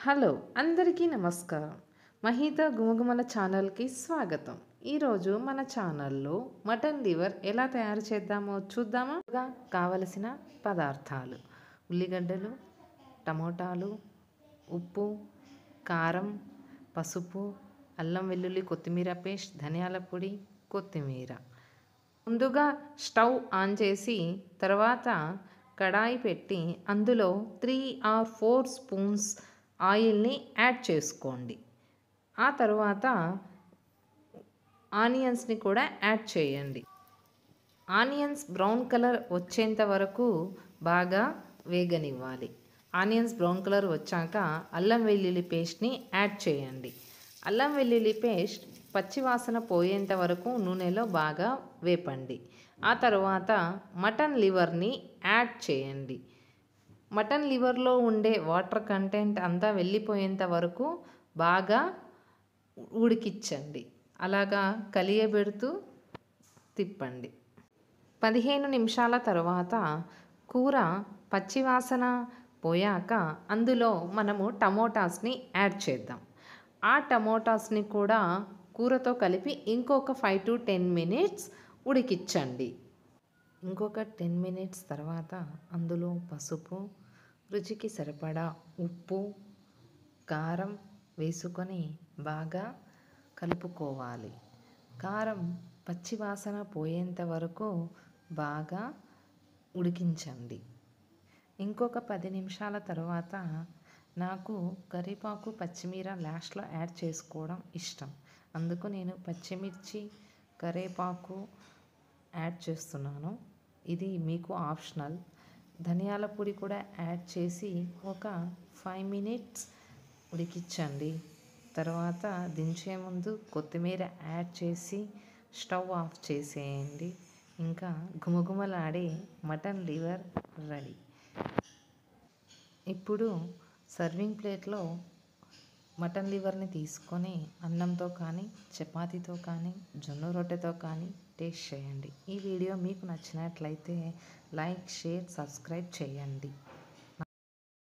hello అందరికీ నమస్కారం మహిత గుమగుమల ఛానల్కి స్వాగతం ఈరోజు మన ఛానల్లో మటన్ లివర్ ఎలా తయారు చేద్దామో చూద్దామా ముందుగా కావలసిన పదార్థాలు ఉల్లిగడ్డలు టమోటాలు ఉప్పు కారం పసుపు అల్లం వెల్లుల్లి కొత్తిమీర పేస్ట్ ధనియాల పొడి కొత్తిమీర ముందుగా స్టవ్ ఆన్ చేసి తర్వాత కడాయి పెట్టి అందులో త్రీ ఆర్ ఫోర్ స్పూన్స్ ఆయిల్ని యాడ్ చేసుకోండి ఆ తర్వాత ఆనియన్స్ని కూడా యాడ్ చేయండి ఆనియన్స్ బ్రౌన్ కలర్ వచ్చేంత వరకు బాగా వేగనివ్వాలి ఆనియన్స్ బ్రౌన్ కలర్ వచ్చాక అల్లం వెల్లుల్లి పేస్ట్ని యాడ్ చేయండి అల్లం వెల్లుల్లి పేస్ట్ పచ్చివాసన పోయేంత వరకు నూనెలో బాగా వేపండి ఆ తర్వాత మటన్ లివర్ని యాడ్ చేయండి మటన్ లివర్లో ఉండే వాటర్ కంటెంట్ అంతా వెళ్ళిపోయేంత వరకు బాగా ఉడికించండి అలాగా కలియబెడుతూ తిప్పండి పదిహేను నిమిషాల తర్వాత కూర పచ్చివాసన పోయాక అందులో మనము టమోటాస్ని యాడ్ చేద్దాం ఆ టమోటాస్ని కూడా కూరతో కలిపి ఇంకొక ఫైవ్ టు టెన్ మినిట్స్ ఉడికించండి ఇంకొక టెన్ మినిట్స్ తర్వాత అందులో పసుపు రుచికి సరిపడా ఉప్పు కారం వేసుకొని బాగా కలుపుకోవాలి కారం పచ్చివాసన పోయేంత వరకు బాగా ఉడికించండి ఇంకొక పది నిమిషాల తర్వాత నాకు కరివేపాకు పచ్చిమీర లాస్ట్లో యాడ్ చేసుకోవడం ఇష్టం అందుకు నేను పచ్చిమిర్చి కరివేపాకు యాడ్ చేస్తున్నాను ఇది మీకు ఆప్షనల్ ధనియాల పొడి కూడా యాడ్ చేసి ఒక ఫైవ్ మినిట్స్ ఉడికించండి తర్వాత దించే ముందు కొత్తిమీర యాడ్ చేసి స్టవ్ ఆఫ్ చేసేయండి ఇంకా గుమగుమలాడే మటన్ లివర్ రెడీ ఇప్పుడు సర్వింగ్ ప్లేట్లో మటన్ లివర్ని తీసుకొని అన్నంతో కానీ చపాతీతో కానీ జొన్న రొట్టెతో కానీ టేస్ట్ చేయండి ఈ వీడియో మీకు నచ్చినట్లయితే లైక్ షేర్ సబ్స్క్రైబ్ చేయండి